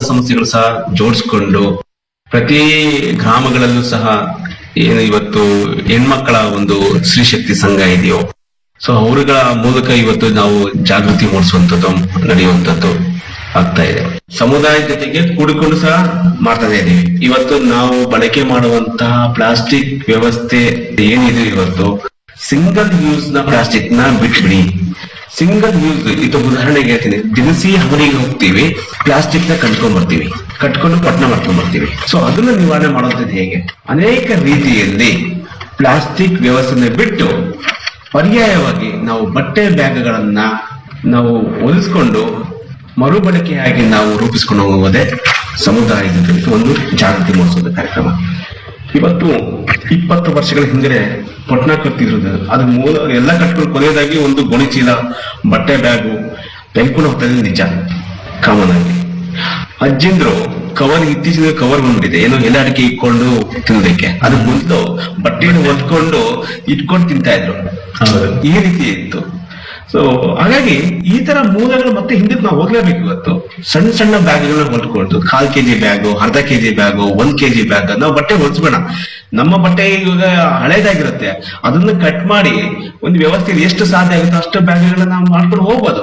ಸಂಸ್ಥೆಗಳು ಸಹ ಜೋಡಿಸ್ಕೊಂಡು ಪ್ರತಿ ಗ್ರಾಮಗಳಲ್ಲೂ ಸಹ ಏನು ಇವತ್ತು ಹೆಣ್ಮಕ್ಕಳ ಒಂದು ಸ್ತ್ರೀ ಶಕ್ತಿ ಸಂಘ ಇದೆಯೋ ಸೊ ಅವರುಗಳ ಮೂಲಕ ಇವತ್ತು ನಾವು ಜಾಗೃತಿ ಮೂಡಿಸುವಂತದ್ದು ನಡೆಯುವಂತದ್ದು ಆಗ್ತಾ ಇದೆ ಸಮುದಾಯದ ಜೊತೆಗೆ ಕೂಡಿಕೊಂಡು ಸಹ ಮಾಡ್ತಾನೆ ಇದೀವಿ ಇವತ್ತು ನಾವು ಬಳಕೆ ಮಾಡುವಂತಹ ಪ್ಲಾಸ್ಟಿಕ್ ವ್ಯವಸ್ಥೆ ಏನಿದೆ ಇವತ್ತು ಸಿಂಗಲ್ ಯೂಸ್ ನ ಪ್ಲಾಸ್ಟಿಕ್ ನ ಬಿಟ್ಬಿಡಿ ಸಿಂಗಲ್ ಯೂಸ್ ಇದು ಉದಾಹರಣೆಗೆ ಹೇಳ್ತೀನಿ ದಿನಸಿ ಅಂಗಡಿಗೆ ಹೋಗ್ತೀವಿ ಪ್ಲಾಸ್ಟಿಕ್ ನ ಕಟ್ಕೊಂಡ್ ಬರ್ತೀವಿ ಕಟ್ಕೊಂಡು ಪಟ್ನ ಮಾಡ್ಕೊಂಡ್ ಬರ್ತೀವಿ ಸೊ ಅದನ್ನ ನಿವಾರಣೆ ಮಾಡೋದು ಹೇಗೆ ಅನೇಕ ರೀತಿಯಲ್ಲಿ ಪ್ಲಾಸ್ಟಿಕ್ ವ್ಯವಸ್ಥೆನ ಬಿಟ್ಟು ಪರ್ಯಾಯವಾಗಿ ನಾವು ಬಟ್ಟೆ ಬ್ಯಾಗ್ಗಳನ್ನ ನಾವು ಹೊಲಿಸ್ಕೊಂಡು ಮರುಬಳಕೆಯಾಗಿ ನಾವು ರೂಪಿಸ್ಕೊಂಡು ಹೋಗುವುದೇ ಸಮುದಾಯದ ಜೊತೆ ಒಂದು ಜಾಗೃತಿ ಮೂಡಿಸೋದು ಕಾರ್ಯಕ್ರಮ ಇವತ್ತು ಇಪ್ಪತ್ತು ವರ್ಷಗಳ ಹಿಂದೆ ಪಟ್ನ ಕಟ್ಟಿರೋದು ಅದು ಮೂಲ ಎಲ್ಲ ಕಟ್ಕೊಂಡು ಕೊನೆಯದಾಗಿ ಒಂದು ಗೋಣಿಚೀಲ ಬಟ್ಟೆ ಬ್ಯಾಗು ತೆಗೆದುಕೊಂಡು ಹೋಗ್ತಾ ನಿಜ ಕಾಮನ್ ಆಗಿ ಅಜ್ಜಿಂದ್ರು ಕವರ್ ಇತ್ತೀಚಿನ ಕವರ್ ಬಂದ್ಬಿಟ್ಟಿದೆ ಏನೋ ಎಲ್ಲ ಅಡಿಕೆ ಇಟ್ಕೊಂಡು ತಿನ್ನೋದಕ್ಕೆ ಅದು ಮೊದಲು ಬಟ್ಟೆಯನ್ನು ಹೊತ್ಕೊಂಡು ಇಟ್ಕೊಂಡು ತಿಂತಾ ಇದ್ರು ಈ ರೀತಿ ಇತ್ತು ಸೊ ಹಾಗಾಗಿ ಈ ತರ ಮೂಲಗಳು ಮತ್ತೆ ಹಿಂದಕ್ಕೆ ನಾವು ಹೋಗ್ಲೇಬೇಕು ಇವತ್ತು ಸಣ್ಣ ಸಣ್ಣ ಬ್ಯಾಗ್ಗಳನ್ನ ಹೊಲ್ಕೊಂಡು ಕಾಲ್ ಕೆಜಿ ಬ್ಯಾಗು ಅರ್ಧ ಕೆಜಿ ಬ್ಯಾಗು ಒಂದ್ ಕೆಜಿ ಬ್ಯಾಗ್ ನಾವು ಬಟ್ಟೆ ಹೊಲ್ಸ್ಬೇಡ ನಮ್ಮ ಬಟ್ಟೆ ಇವಾಗ ಹಳೇದಾಗಿರುತ್ತೆ ಅದನ್ನ ಕಟ್ ಮಾಡಿ ಒಂದು ವ್ಯವಸ್ಥೆ ಎಷ್ಟು ಸಾಧ್ಯ ಆಗುತ್ತೋ ಅಷ್ಟು ಬ್ಯಾಗ್ಗಳನ್ನ ನಾವು ಮಾಡ್ಕೊಂಡು ಹೋಗ್ಬೋದು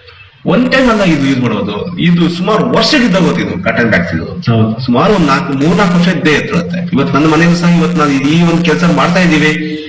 ಒನ್ ಟೈಮ್ ಅಲ್ಲ ಇದು ಯೂಸ್ ಮಾಡೋದು ಇದು ಸುಮಾರು ವರ್ಷಕ್ಕಿದ್ದ ಇದು ಕಾಟನ್ ಬ್ಯಾಗ್ಸ್ ಇದು ಸುಮಾರು ಒಂದ್ ನಾಲ್ಕು ಮೂರ್ ನಾಲ್ಕು ವರ್ಷ ಇದ್ದೇ ಇರುತ್ತೆ ಇವತ್ತು ನನ್ನ ಮನೆಯಲ್ಲೂ ಸಹ ಇವತ್ತು ನಾನು ಈ ಒಂದು ಕೆಲಸ ಮಾಡ್ತಾ ಇದ್ದೀವಿ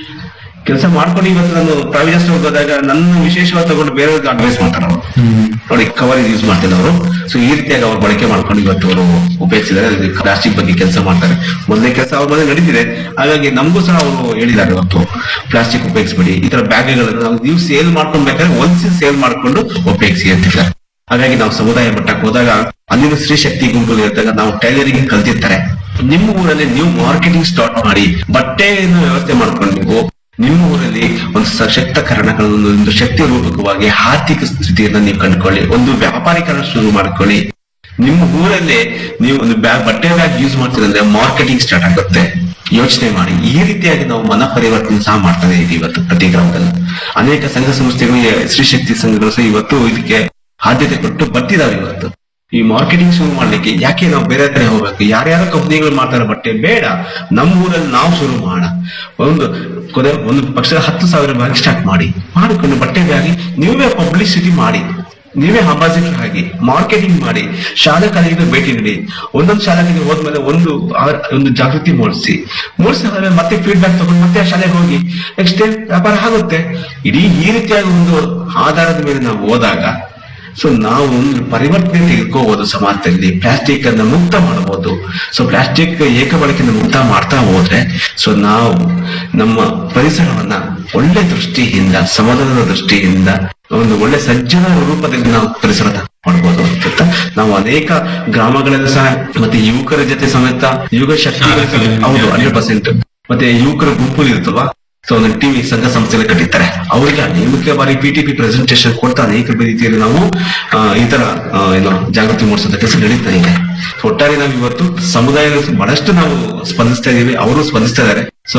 ಕೆಲಸ ಮಾಡ್ಕೊಂಡು ಇವತ್ತು ನಾನು ಪ್ರೈವೇಟ್ ಸ್ಟೋರ್ ಹೋದಾಗ ನನ್ನ ವಿಶೇಷವಾಗಿ ತಗೊಂಡು ಬೇರೆಯವ್ರಿಗೆ ಅಡ್ವೈಸ್ ಮಾಡ್ತಾರೆ ಅವರು ನೋಡಿ ಕವರ್ ಯೂಸ್ ಮಾಡ್ತಿಲ್ಲ ಅವರು ಸೊ ಈ ರೀತಿಯಾಗಿ ಅವ್ರು ಬಳಕೆ ಮಾಡ್ಕೊಂಡು ಇವತ್ತು ಅವರು ಉಪಯೋಗಿಸಿದ್ದಾರೆ ಪ್ಲಾಸ್ಟಿಕ್ ಬಗ್ಗೆ ಕೆಲಸ ಮಾಡ್ತಾರೆ ಮೊದಲನೇ ಕೆಲಸ ಅವ್ರ ಮನೆ ನಡೀತಿದೆ ಹಾಗಾಗಿ ನಮಗೂ ಸಹ ಅವರು ಹೇಳಿದ್ದಾರೆ ಇವತ್ತು ಪ್ಲಾಸ್ಟಿಕ್ ಉಪಯೋಗಿಸ್ಬೇಡಿ ಈ ತರ ಬ್ಯಾಗ್ಗಳನ್ನು ನಾವು ನೀವು ಸೇಲ್ ಮಾಡ್ಕೊಳ್ಬೇಕಾದ್ರೆ ಒಂದ್ಸಿ ಸೇಲ್ ಮಾಡ್ಕೊಂಡು ಉಪಯೋಗಿಸಿ ಅಂತಿದ್ದಾರೆ ಹಾಗಾಗಿ ನಾವು ಸಮುದಾಯ ಮಟ್ಟಕ್ಕೆ ಹೋದಾಗ ಅಲ್ಲಿನ ಸ್ತ್ರೀ ಶಕ್ತಿ ಗುಂಪು ಇದ್ದಾಗ ನಾವು ಟೈಲರಿಂಗ್ ಕಲ್ತಿರ್ತಾರೆ ನಿಮ್ಮ ಊರಲ್ಲಿ ನೀವು ಮಾರ್ಕೆಟಿಂಗ್ ಸ್ಟಾರ್ಟ್ ಮಾಡಿ ಬಟ್ಟೆಯನ್ನು ವ್ಯವಸ್ಥೆ ಮಾಡ್ಕೊಂಡು ನೀವು ನಿಮ್ಮ ಊರಲ್ಲಿ ಒಂದು ಸಶಕ್ತಕರಣಗಳನ್ನು ಒಂದು ಶಕ್ತಿ ರೂಪಕವಾಗಿ ಆರ್ಥಿಕ ಸ್ಥಿತಿಯನ್ನ ನೀವು ಕಂಡುಕೊಳ್ಳಿ ಒಂದು ವ್ಯಾಪಾರೀಕರಣ ಶುರು ಮಾಡ್ಕೊಳ್ಳಿ ನಿಮ್ಮ ಊರಲ್ಲೇ ನೀವು ಒಂದು ಬ್ಯಾಗ್ ಬಟ್ಟೆ ಬ್ಯಾಗ್ ಯೂಸ್ ಮಾಡ್ತೀರಂದ್ರೆ ಮಾರ್ಕೆಟಿಂಗ್ ಸ್ಟಾರ್ಟ್ ಆಗುತ್ತೆ ಯೋಚನೆ ಮಾಡಿ ಈ ರೀತಿಯಾಗಿ ನಾವು ಮನ ಪರಿವರ್ತನೆ ಸಹ ಮಾಡ್ತಾನೆ ಇದೀವಿ ಇವತ್ತು ಪ್ರತಿ ಗ್ರಾಮದಲ್ಲಿ ಅನೇಕ ಸಂಘ ಸಂಸ್ಥೆಗಳು ಈ ಸ್ತ್ರೀ ಶಕ್ತಿ ಸಂಘಗಳು ಸಹ ಇವತ್ತು ಇದಕ್ಕೆ ಆದ್ಯತೆ ಕೊಟ್ಟು ಬರ್ತಿದಾವೆ ಇವತ್ತು ಈ ಮಾರ್ಕೆಟಿಂಗ್ ಶುರು ಮಾಡ್ಲಿಕ್ಕೆ ಯಾಕೆ ನಾವು ಬೇರೆ ಕಡೆ ಹೋಗ್ಬೇಕು ಯಾರ್ಯಾರೋ ಕಂಪ್ನಿಗಳು ಮಾಡ್ತಾರೆ ಬಟ್ಟೆ ಬೇಡ ನಮ್ಮ ಊರಲ್ಲಿ ನಾವು ಶುರು ಮಾಡೋಣ ಒಂದು ಕೊನೆ ಒಂದು ಪಕ್ಷ ಹತ್ತು ಸಾವಿರ ಬ್ಯಾಗ್ ಸ್ಟಾರ್ಟ್ ಮಾಡಿ ಮಾಡಿಕೊಂಡು ಬಟ್ಟೆ ಬ್ಯಾಗಿ ನೀವೇ ಪಬ್ಲಿಸಿಟಿ ಮಾಡಿ ನೀವೇ ಅಂಬಾಸಿಡರ್ ಆಗಿ ಮಾರ್ಕೆಟಿಂಗ್ ಮಾಡಿ ಶಾಲಾ ಕಾಲೇಜಿಗೆ ಭೇಟಿ ನೀಡಿ ಒಂದೊಂದು ಶಾಲೆಗೆ ಹೋದ್ಮೇಲೆ ಒಂದು ಆ- ಒಂದು ಜಾಗೃತಿ ಮೂಡಿಸಿ ಮೂಡಿಸಿದ ಮತ್ತೆ ಫೀಡ್ಬ್ಯಾಕ್ ತಗೊಂಡು ಮತ್ತೆ ಆ ಶಾಲೆಗೆ ಹೋಗಿ ನೆಕ್ಸ್ಟ್ ವ್ಯಾಪಾರ ಆಗುತ್ತೆ ಇಡೀ ಈ ರೀತಿಯಾಗಿ ಒಂದು ಆಧಾರದ ಮೇಲೆ ನಾವು ಹೋದಾಗ ಸೊ ನಾವು ಒಂದು ಪರಿವರ್ತನೆ ತೆಗೆದುಕೋಬಹುದು ಸಮಾಜದಲ್ಲಿ ಪ್ಲಾಸ್ಟಿಕ್ ಅನ್ನ ಮುಕ್ತ ಮಾಡಬಹುದು ಸೊ ಪ್ಲಾಸ್ಟಿಕ್ ಏಕ ಬಳಕೆಯನ್ನು ಮುಕ್ತ ಮಾಡ್ತಾ ಹೋದ್ರೆ ಸೊ ನಾವು ನಮ್ಮ ಪರಿಸರವನ್ನ ಒಳ್ಳೆ ದೃಷ್ಟಿಯಿಂದ ಸಮಾಧಾನದ ದೃಷ್ಟಿಯಿಂದ ಒಂದು ಒಳ್ಳೆ ಸಜ್ಜನ ರೂಪದಲ್ಲಿ ನಾವು ಪರಿಸರ ಮಾಡಬಹುದು ಅಂತ ನಾವು ಅನೇಕ ಗ್ರಾಮಗಳಲ್ಲಿ ಸಹ ಮತ್ತೆ ಯುವಕರ ಜೊತೆ ಸಮೇತ ಯುವ ಶಕ್ತಿ ಹೌದು ಹಂಡ್ರೆಡ್ ಪರ್ಸೆಂಟ್ ಮತ್ತೆ ಯುವಕರ ಗುಂಪು ಇರುತ್ತಲ್ವಾ ಸೊ ಒಂದು ಟಿವಿ ಸಂಘ ಸಂಸ್ಥೆಗಳು ಕಟ್ಟಿರ್ತಾರೆ ಅವರಿಗೆ ಅನೇಕ ಬಾರಿ ಪಿ ಟಿ ಪಿ ಪ್ರೆಸೆಂಟೇಶನ್ ಕೊಡ್ತಾ ಅನೇಕ ರೀತಿಯಲ್ಲಿ ನಾವು ಆ, ಈ ತರ ಆ, ಏನು ಜಾಗೃತಿ ಮೂಡಿಸೋದ ಕೆಲಸ ನಡೀತಾ ಇದೆ So, ಒಟ್ಟಾರೆ ನಾವು ಇವತ್ತು ಸಮುದಾಯದ ಬಹಳಷ್ಟು ನಾವು ಸ್ಪಂದಿಸ್ತಾ ಇದೀವಿ ಅವರು ಸ್ಪಂದಿಸ್ತಾ ಇದ್ದಾರೆ ಸೊ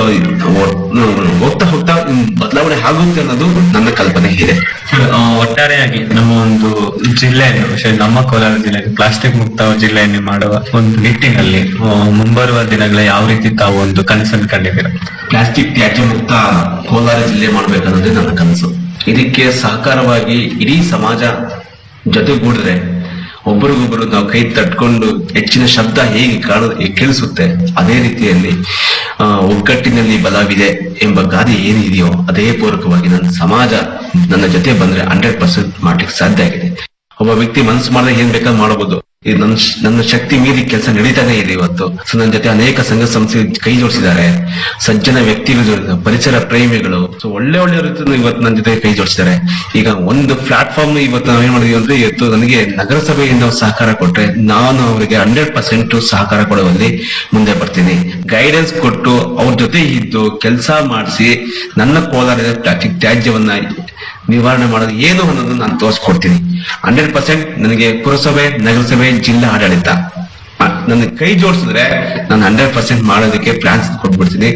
ಹೋಗ್ತಾ ಹೋಗ್ತಾ ಹ್ಮ್, ಬದಲಾವಣೆ ಆಗುತ್ತೆ ಅನ್ನೋದು ನನ್ನ ಕಲ್ಪನೆ ಇದೆ ಆ, ಒಟ್ಟಾರೆಯಾಗಿ ನಮ್ಮ ಒಂದು ಜಿಲ್ಲೆಯನ್ನು ವಿಶೇಷ ನಮ್ಮ ಕೋಲಾರ ಜಿಲ್ಲೆ ಪ್ಲಾಸ್ಟಿಕ್ ಮುಕ್ತ ಜಿಲ್ಲೆಯನ್ನು ಮಾಡುವ ಒಂದು ನಿಟ್ಟಿನಲ್ಲಿ ಆ, ಮುಂಬರುವ ದಿನಗಳ ಯಾವ ರೀತಿ ತಾವು ಒಂದು ಕನಸನ್ನು ಕಂಡಿದ್ದೀರಾ ಪ್ಲಾಸ್ಟಿಕ್ ತ್ಯಾಜ್ಯ ಮುಕ್ತ ಕೋಲಾರ ಜಿಲ್ಲೆ ಮಾಡ್ಬೇಕನ್ನೋದೇ ನನ್ನ ಕನಸು ಇದಕ್ಕೆ ಸಹಕಾರವಾಗಿ ಇಡೀ ಸಮಾಜ ಜೊತೆಗೂಡಿದ್ರೆ ಒಬ್ಬರಿಗೊಬ್ಬರು ನಾವು ಕೈ ತಟ್ಕೊಂಡು ಹೆಚ್ಚಿನ ಶಬ್ದ ಹೇಗೆ ಕಾಣ ಕೇಳಿಸುತ್ತೆ ಅದೇ ರೀತಿಯಲ್ಲಿ ಆ, ಒಗ್ಗಟ್ಟಿನಲ್ಲಿ ಬಲವಿದೆ ಎಂಬ ಗಾದೆ ಏನಿದೆಯೋ ಅದೇ ಪೂರಕವಾಗಿ ನನ್ನ ಸಮಾಜ ನನ್ನ ಜೊತೆ ಬಂದ್ರೆ ಹಂಡ್ರೆಡ್ ಪರ್ಸೆಂಟ್ ಮಾಡ್ಲಿಕ್ಕೆ ಸಾಧ್ಯ ಆಗಿದೆ ಒಬ್ಬ ವ್ಯಕ್ತಿ ಮನಸ್ಸು ಮಾಡಿದ್ರೆ ಏನ್ ಬೇಕಾದ್ರೂ ಮಾಡಬಹುದು ಇದು ನನ್ನ ಶ- ನನ್ನ ಶಕ್ತಿ ಮೀರಿ ಕೆಲಸ ನಡೀತಾನೆ ಇದೆ ಇವತ್ತು ಸೊ ನನ್ನ ಜೊತೆ ಅನೇಕ ಸಂಘ ಸಂಸ್ಥೆ ಕೈ ಜೋಡಿಸಿದ್ದಾರೆ ಸಜ್ಜನ ವ್ಯಕ್ತಿಗಳು ಜೋಡಿಸಿದ್ದಾರೆ, ಪರಿಸರ ಪ್ರೇಮಿಗಳು ಸೊ ಒಳ್ಳೆ ಒಳ್ಳೆ ರೀತಿಯಿಂದ ಇವತ್ತು ನನ್ನ ಜೊತೆ ಕೈ ಜೋಡಿಸಿದ್ದಾರೆ ಈಗ ಒಂದು ಪ್ಲಾಟ್ಫಾರ್ಮ್ ಇವತ್ತು ನಾವೇನ್ ಮಾಡಿದೀವಿ ಅಂದ್ರೆ ಇವತ್ತು ನನಗೆ ನಗರಸಭೆಯಿಂದ ಸಹಕಾರ ಕೊಟ್ರೆ ನಾನು ಅವರಿಗೆ ಹಂಡ್ರೆಡ್ ಪರ್ಸೆಂಟ್ ಸಹಕಾರ ಕೊಡುವಲ್ಲಿ ಮುಂದೆ ಬರ್ತೀನಿ ಗೈಡೆನ್ಸ್ ಕೊಟ್ಟು ಅವ್ರ ಜೊತೆ ಇದ್ದು ಕೆಲಸ ಮಾಡಿಸಿ ನನ್ನ ಕೋಲಾರದ ಪ್ಲಾಸ್ಟಿಕ್ ತ್ಯಾಜ್ಯವನ್ನ ನಿವಾರಣೆ ಮಾಡೋದು ಏನು ಅನ್ನೋದು ನಾನು ತೋರಿಸ್ಕೊಡ್ತೀನಿ ಹಂಡ್ರೆಡ್ ಪರ್ಸೆಂಟ್ ನನಗೆ ಪುರಸಭೆ ನಗರಸಭೆ ಜಿಲ್ಲಾ ಆಡಳಿತ ಆ, ನನ್ನ ಕೈ ಜೋಡಿಸಿದ್ರೆ ನಾನು ಹಂಡ್ರೆಡ್ ಪರ್ಸೆಂಟ್ ಮಾಡೋದಕ್ಕೆ ಪ್ಲಾನ್ಸ್ ಕೊಟ್ಬಿಡ್ತೀನಿ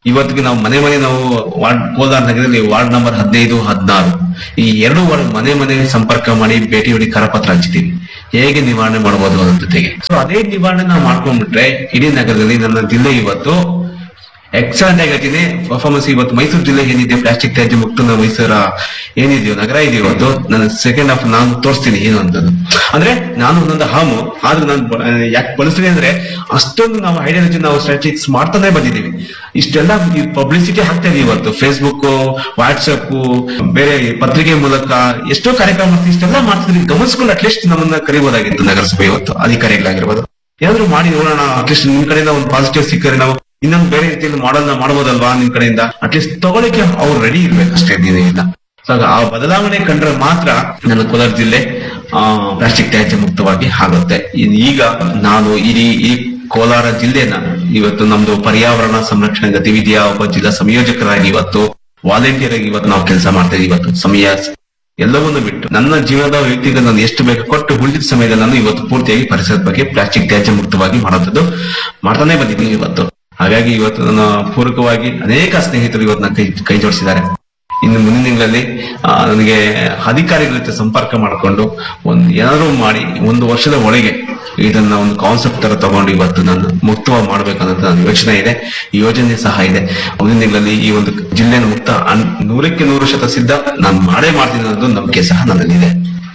ಇವತ್ತಿಗೆ ನಾವು ಮನೆ ಮನೆ ನಾವು ವಾರ್ಡ್ ಕೋಲಾರ ನಗರದಲ್ಲಿ ವಾರ್ಡ್ ನಂಬರ್ ಹದಿನೈದು ಹದಿನಾರು ಈ ಎರಡು ವಾರ್ಡ್ ಮನೆ ಮನೆ ಸಂಪರ್ಕ ಮಾಡಿ ಭೇಟಿ ಹೊಡಿ ಕರಪತ್ರ ಹಂಚಿದ್ದೀವಿ ಹೇಗೆ ನಿವಾರಣೆ ಮಾಡಬಹುದು ಅನ್ನೋ ಜೊತೆಗೆ ಸೊ ಅದೇ ನಿವಾರಣೆ ನಾವು ಮಾಡ್ಕೊಂಡ್ಬಿಟ್ರೆ ಇಡೀ ನಗರದಲ್ಲಿ ನನ್ನ ಜಿಲ್ಲೆ ಇವತ್ತು ಎಕ್ಸಲೆಂಟ್ ಆಗತ್ತಿದೆ ಪರ್ಫಾರ್ಮೆನ್ಸ್ ಇವತ್ತು ಮೈಸೂರು ಜಿಲ್ಲೆ ಏನಿದೆ ಪ್ಲಾಸ್ಟಿಕ್ ತ್ಯಾಜ್ಯ ಮುಕ್ತ ನಮ್ಮ ಮೈಸೂರ ಏನಿದೆಯೋ ನಗರ ಇದೆಯೋ ಇವತ್ತು ನನ್ನ ಸೆಕೆಂಡ್ ಹಾಫ್ ನಾನು ತೋರಿಸ್ತೀನಿ ಏನು ಅಂತದ್ದು ಅಂದ್ರೆ ನಾನು ಒಂದೊಂದು ಹಾಮು ಆದ್ರೆ ನಾನು ಬ- ಯಾಕೆ ಬಳಸ್ತೀನಿ ಅಂದ್ರೆ ಅಷ್ಟೊಂದು ನಾವು ಐಡಿಯಾಲಜಿ ನಾವು ಸ್ಟ್ರಾಟಜಿಕ್ಸ್ ಮಾಡ್ತಾನೆ ಬಂದಿದ್ದೀವಿ ಇಷ್ಟೆಲ್ಲ ಪಬ್ಲಿಸಿಟಿ ಆಗ್ತಾ ಇದೆ ಇವತ್ತು ಫೇಸ್ಬುಕ್ ವಾಟ್ಸಪ್ ಬೇರೆ ಪತ್ರಿಕೆ ಮೂಲಕ ಎಷ್ಟೋ ಕಾರ್ಯಕ್ರಮ ಮಾಡ್ತೀವಿ ಇಷ್ಟೆಲ್ಲ ಮಾಡ್ತಿದ್ವಿ ಗಮನಿಸ್ಕೊಂಡು ಅಟ್ಲೀಸ್ಟ್ ನಮ್ಮನ್ನ ಕರಿಬಹುದಾಗಿತ್ತು ನಗರಸಭೆ ಇವತ್ತು ಅಧಿಕಾರಿಗಳಾಗಿರ್ಬೋದು ಏನಾದ್ರು ಮಾಡಿ ನೋಡೋಣ ಅಟ್ಲೀಸ್ಟ್ ನಿಮ್ ಕಡೆಯಿಂದ ಒಂದು ಪಾಸಿಟಿವ್ ಸಿಕ್ಕರೆ ನಾವು ಇನ್ನೊಂದು ಬೇರೆ ರೀತಿಯಲ್ಲಿ ಮಾಡಲ್ನ ಮಾಡಬಹುದಲ್ವಾ ನಿಮ್ ಕಡೆಯಿಂದ ಅಟ್ಲೀಸ್ಟ್ ತಗೊಳಿಕ್ಕೆ ಅವ್ರು ರೆಡಿ ಇರ್ಬೇಕಷ್ಟೇ ಏನಿಲ್ಲ ಸೊ ಆ ಬದಲಾವಣೆ ಕಂಡ್ರೆ ಮಾತ್ರ ನನ್ನ ಕೋಲಾರ ಜಿಲ್ಲೆ ಆ ಪ್ಲಾಸ್ಟಿಕ್ ತ್ಯಾಜ್ಯ ಮುಕ್ತವಾಗಿ ಆಗುತ್ತೆ ಇನ್ ಈಗ ನಾನು ಇಡೀ ಈ ಕೋಲಾರ ಜಿಲ್ಲೆನ ಇವತ್ತು ನಮ್ದು ಪರ್ಯಾವರಣ ಸಂರಕ್ಷಣೆ ಗತಿವಿಧಿಯ ಒಬ್ಬ ಜಿಲ್ಲಾ ಸಂಯೋಜಕರಾಗಿ ಇವತ್ತು ವಾಲಂಟಿಯರ್ ಆಗಿ ಇವತ್ತು ನಾವು ಕೆಲಸ ಮಾಡ್ತಾ ಇದೀವಿ ಇವತ್ತು ಸಮಯ ಎಲ್ಲವನ್ನೂ ಬಿಟ್ಟು ನನ್ನ ಜೀವನದ ವ್ಯಕ್ತಿಗೆ ನಾನು ಎಷ್ಟು ಬೇಕು ಕೊಟ್ಟು ಉಳಿದ ಸಮಯದಲ್ಲಿ ನಾನು ಇವತ್ತು ಪೂರ್ತಿಯಾಗಿ ಪರಿಸರದ ಬಗ್ಗೆ ಪ್ಲಾಸ್ಟಿಕ್ ತ್ಯಾಜ್ಯ ಮುಕ್ತವಾಗಿ ಮಾಡುವಂಥದ್ದು ಮಾಡ್ತಾನೆ ಬಂದಿದ್ದೀನಿ ಇವತ್ತು ಹಾಗಾಗಿ ಇವತ್ತು ನನ್ನ ಪೂರಕವಾಗಿ ಅನೇಕ ಸ್ನೇಹಿತರು ಇವತ್ತು ನನ್ನ ಕೈ ಕೈ ಜೋಡಿಸಿದ್ದಾರೆ ಇನ್ನು ಮುಂದಿನ ತಿಂಗಳಲ್ಲಿ ಆ, ನನಗೆ ಅಧಿಕಾರಿಗಳ ಜೊತೆ ಸಂಪರ್ಕ ಮಾಡಿಕೊಂಡು ಒಂದು ಏನಾದರೂ ಮಾಡಿ ಒಂದು ವರ್ಷದ ಒಳಗೆ ಇದನ್ನ ಒಂದು ಕಾನ್ಸೆಪ್ಟ್ ತರ ತಗೊಂಡು ಇವತ್ತು ನಾನು ಮುಕ್ತವಾಗಿ ಮಾಡ್ಬೇಕನ್ನೋದು ನನ್ನ ಯೋಚನೆ ಇದೆ ಈ ಯೋಜನೆ ಸಹ ಇದೆ ಮುಂದಿನ ತಿಂಗಳಲ್ಲಿ ಈ ಒಂದು ಜಿಲ್ಲೆನ ಮುಕ್ತ ಅನ್- ನೂರಕ್ಕೆ ನೂರು ಶತ ಸಿದ್ಧ ನಾನು ಮಾಡೇ ಮಾಡ್ತೀನಿ ಅನ್ನೋದು ನಂಬಿಕೆ ಸಹ ನನ್ನಲ್ಲಿದೆ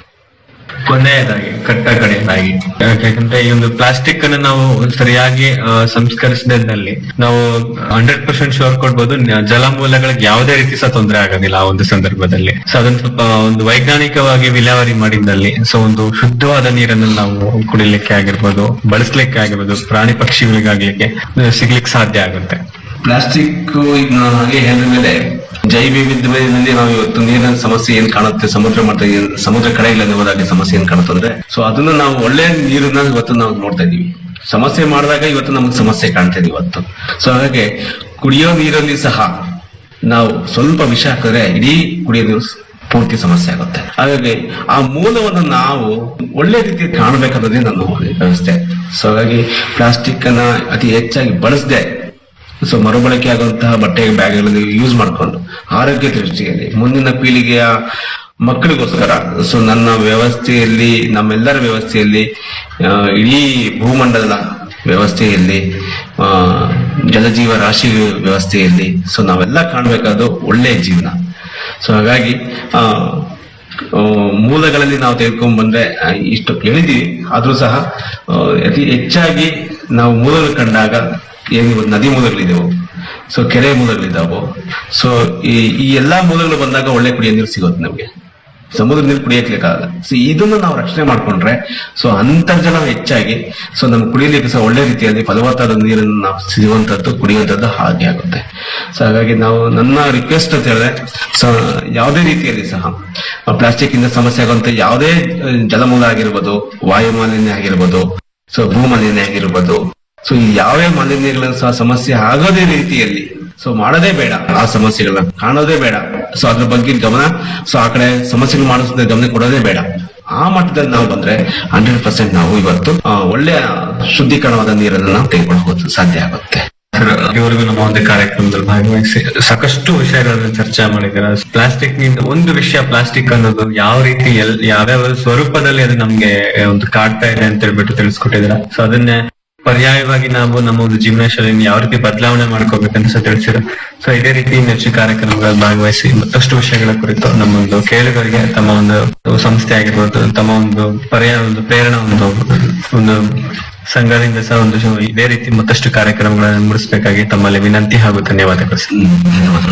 ಕೊನೆಯದಾಗಿ ಕಟ್ಟ ಕಡೆಯದಾಗಿ ಯಾಕಂದ್ರೆ ಈ ಒಂದು ಪ್ಲಾಸ್ಟಿಕ್ ಅನ್ನು ನಾವು ಸರಿಯಾಗಿ ಆ, ಸಂಸ್ಕರಿಸದಿದ್ದಲ್ಲಿ ನಾವು ಹಂಡ್ರೆಡ್ ಪರ್ಸೆಂಟ್ ಶೋರ್ ಕೊಡ್ಬೋದು ನ- ಜಲಮೂಲಗಳಿಗೆ ಯಾವುದೇ ರೀತಿ ಸಹ ತೊಂದರೆ ಆಗೋದಿಲ್ಲ ಆ ಒಂದು ಸಂದರ್ಭದಲ್ಲಿ ಸೊ ಅದನ್ನ ಸ್ವಲ್ಪ ಒಂದು ವೈಜ್ಞಾನಿಕವಾಗಿ ವಿಲೇವಾರಿ ಮಾಡಿದಲ್ಲಿ ಸೊ ಒಂದು ಶುದ್ಧವಾದ ನೀರನ್ನು ನಾವು ಕುಡಿಲಿಕ್ಕೆ ಆಗಿರ್ಬೋದು ಬಳಸಲಿಕ್ಕೆ ಆಗಿರ್ಬೋದು ಪ್ರಾಣಿ ಪಕ್ಷಿಗಳಿಗಾಗ್ಲಿಕ್ಕೆ ಆ, ಸಿಗ್ಲಿಕ್ಕೆ ಸಾಧ್ಯ ಆಗುತ್ತೆ ಪ್ಲಾಸ್ಟಿಕ್ ಈಗ ನಾನು ಹಾಗೆ ಹೇಳಿದ ಮೇಲೆ ಜೈವ ವಿವಿಧತೆಯಲ್ಲಿ ನಾವು ಇವತ್ತು ನೀರಿನ ಸಮಸ್ಯೆ ಏನ್ ಕಾಣುತ್ತೆ ಸಮುದ್ರ ಮಟ್ಟ ಏನ್ ಸಮುದ್ರ ಕಡೆಗಳಲ್ಲಿ ಹೋದಾಗ ಸಮಸ್ಯೆ ಏನ್ ಕಾಣುತ್ತೆ ಅಂದ್ರೆ ಸೊ ಅದನ್ನ ನಾವು ಒಳ್ಳೆ ನೀರನ್ನ ಇವತ್ತು ನಾವು ನೋಡ್ತಾ ಇದೀವಿ ಸಮಸ್ಯೆ ಮಾಡಿದಾಗ ಇವತ್ತು ನಮಗೆ ಸಮಸ್ಯೆ ಕಾಣ್ತಾ ಇದೆ ಇವತ್ತು ಸೊ ಹಾಗಾಗಿ ಕುಡಿಯೋ ನೀರಲ್ಲಿ ಸಹ ನಾವು ಸ್ವಲ್ಪ ವಿಷ ಹಾಕಿದ್ರೆ ಇಡೀ ಕುಡಿಯೋ ನೀರು ಪೂರ್ತಿ ಸಮಸ್ಯೆ ಆಗುತ್ತೆ ಹಾಗಾಗಿ ಆ ಮೂಲವನ್ನು ನಾವು ಒಳ್ಳೆ ರೀತಿಯಲ್ಲಿ ಕಾಣಬೇಕನ್ನೋದೇ ನನ್ನ ವ್ಯವಸ್ಥೆ ಸೊ ಹಾಗಾಗಿ ಪ್ಲಾಸ್ಟಿಕ್ ಅನ್ನ ಅತಿ ಹೆಚ್ಚಾಗಿ ಬಳಸದೆ ಸೊ ಮರುಬಳಕೆ ಆಗುವಂತಹ ಬಟ್ಟೆ ಬ್ಯಾಗ್ಗಳನ್ನು ಯೂಸ್ ಮಾಡಿಕೊಂಡು ಆರೋಗ್ಯ ದೃಷ್ಟಿಯಲ್ಲಿ ಮುಂದಿನ ಪೀಳಿಗೆಯ ಮಕ್ಕಳಿಗೋಸ್ಕರ ಸೊ ನನ್ನ ವ್ಯವಸ್ಥೆಯಲ್ಲಿ ನಮ್ಮೆಲ್ಲರ ವ್ಯವಸ್ಥೆಯಲ್ಲಿ ಆ, ಇಡೀ ಭೂಮಂಡಲದ ವ್ಯವಸ್ಥೆಯಲ್ಲಿ ಆ, ಜಲಜೀವ ರಾಶಿ ವ್ಯವಸ್ಥೆಯಲ್ಲಿ ಸೊ ನಾವೆಲ್ಲ ಕಾಣಬೇಕಾದ ಒಳ್ಳೆಯ ಜೀವನ ಸೊ ಹಾಗಾಗಿ ಆ ಆ, ಮೂಲಗಳಲ್ಲಿ ನಾವು ತೆಗೆದುಕೊಂಡ್ ಬಂದ್ರೆ ಆ, ಇಷ್ಟು ಹೇಳಿದೀವಿ ಆದ್ರೂ ಸಹ ಆ, ಅತಿ ಹೆಚ್ಚಾಗಿ ನಾವು ಮೂಲಗಳು ಕಂಡಾಗ ಏನು ಇವತ್ತು ನದಿ ಮೂಲಗಳಿದೆವು ಸೊ ಕೆರೆ ಮೂಲಗಳಿದಾವು ಸೊ ಈ ಈ ಎಲ್ಲಾ ಮೂಲಗಳು ಬಂದಾಗ ಒಳ್ಳೆ ಕುಡಿಯೋ ನೀರು ಸಿಗುತ್ತೆ ನಮ್ಗೆ ಸಮುದ್ರ ನೀರು ಕುಡಿಯಕ್ಕಾಗಲ್ಲ ಸೊ ಇದನ್ನು ನಾವು ರಕ್ಷಣೆ ಮಾಡ್ಕೊಂಡ್ರೆ ಸೊ ಅಂತರ್ಜಲ ಹೆಚ್ಚಾಗಿ ಸೊ ನಮ್ಗೆ ಕುಡಿಯಲಿಕ್ಕೆ ಸಹ ಒಳ್ಳೆ ರೀತಿಯಲ್ಲಿ ಫಲವತ್ತಾದ ನೀರನ್ನು ನಾವು ಸಿಗುವಂತದ್ದು ಕುಡಿಯುವಂತದ್ದು ಹಾಗೆ ಆಗುತ್ತೆ ಸೊ ಹಾಗಾಗಿ ನಾವು ನನ್ನ ರಿಕ್ವೆಸ್ಟ್ ಅಂತ ಹೇಳಿದ್ರೆ ಸೊ ಯಾವುದೇ ರೀತಿಯಲ್ಲಿ ಸಹ ಪ್ಲಾಸ್ಟಿಕ್ ಇಂದ ಸಮಸ್ಯೆ ಆಗುವಂತ ಯಾವುದೇ ಆ, ಜಲಮೂಲ ಆಗಿರ್ಬೋದು ವಾಯು ಮಾಲಿನ್ಯ ಆಗಿರ್ಬೋದು ಸೊ ಭೂ ಮಾಲಿನ್ಯ ಆಗಿರ್ಬೋದು ಸೊ ಈ ಯಾವ್ಯಾವ ಮಾಲಿನ್ಯಗಳನ್ನು ಸಹ ಸಮಸ್ಯೆ ಆಗೋದೇ ರೀತಿಯಲ್ಲಿ ಸೊ ಮಾಡೋದೇ ಬೇಡ ಆ ಸಮಸ್ಯೆಗಳನ್ನ ಕಾಣೋದೇ ಬೇಡ ಸೊ ಅದ್ರ ಬಗ್ಗೆ ಗಮನ ಸೊ ಆ ಕಡೆ ಸಮಸ್ಯೆಗಳು ಮಾಡಿಸೋದೇ ಗಮನ ಕೊಡೋದೇ ಬೇಡ ಆ ಮಟ್ಟದಲ್ಲಿ ನಾವು ಬಂದ್ರೆ ಹಂಡ್ರೆಡ್ ಪರ್ಸೆಂಟ್ ನಾವು ಇವತ್ತು ಆ, ಒಳ್ಳೆಯ ಶುದ್ಧೀಕರಣವಾದ ನೀರನ್ನು ನಾವು ತೆಗೆದುಕೊಳ್ಳಬಹುದು ಸಾಧ್ಯ ಆಗುತ್ತೆ ಇವರಿಗೂ ನಮ್ಮ ಒಂದು ಕಾರ್ಯಕ್ರಮದಲ್ಲಿ ಭಾಗವಹಿಸಿ ಸಾಕಷ್ಟು ವಿಷಯಗಳನ್ನ ಚರ್ಚೆ ಮಾಡಿದ್ದಾರೆ ಪ್ಲಾಸ್ಟಿಕ್ ನಿಂದ ಒಂದು ವಿಷಯ ಪ್ಲಾಸ್ಟಿಕ್ ಅನ್ನೋದು ಯಾವ ರೀತಿ ಎಲ್ ಯಾವ್ಯಾವ ಸ್ವರೂಪದಲ್ಲಿ ಅದು ನಮ್ಗೆ ಒಂದು ಕಾಡ್ತಾ ಇದೆ ಅಂತ ಹೇಳ್ಬಿಟ್ಟು ತಿಳಿಸ್ಕೊಟ್ಟಿದ್ದಾರೆ ಸೊ ಅದನ್ನೇ ಪರ್ಯಾಯವಾಗಿ ನಾವು ನಮ್ಮ ಒಂದು ಜೀವನ ಶೈಲಿಯನ್ನು ಯಾವ ರೀತಿ ಬದಲಾವಣೆ ಮಾಡ್ಕೋಬೇಕಂತ ಸಹ ತಿಳಿಸಿದ್ರು ಸೊ ಇದೇ ರೀತಿ ನೆಚ್ಚು ಕಾರ್ಯಕ್ರಮಗಳಲ್ಲಿ ಭಾಗವಹಿಸಿ ಮತ್ತಷ್ಟು ವಿಷಯಗಳ ಕುರಿತು ನಮ್ಮ ಒಂದು ಕೇಳುಗರಿಗೆ ತಮ್ಮ ಒಂದು ಸಂಸ್ಥೆ ಆಗಿರ್ಬೋದು ತಮ್ಮ ಒಂದು ಪರ್ಯಾಯ ಒಂದು ಪ್ರೇರಣಾ ಒಂದು ಒಂದು ಸಂಘದಿಂದ ಸಹ ಒಂದು ಇದೇ ರೀತಿ ಮತ್ತಷ್ಟು ಕಾರ್ಯಕ್ರಮಗಳನ್ನು ಮೂಡಿಸಬೇಕಾಗಿ ತಮ್ಮಲ್ಲಿ ವಿನಂತಿ ಹಾಗೂ ಧನ್ಯವಾದಗಳು ಸರ್. ಹ್ಮ್ ಧನ್ಯವಾದಗಳು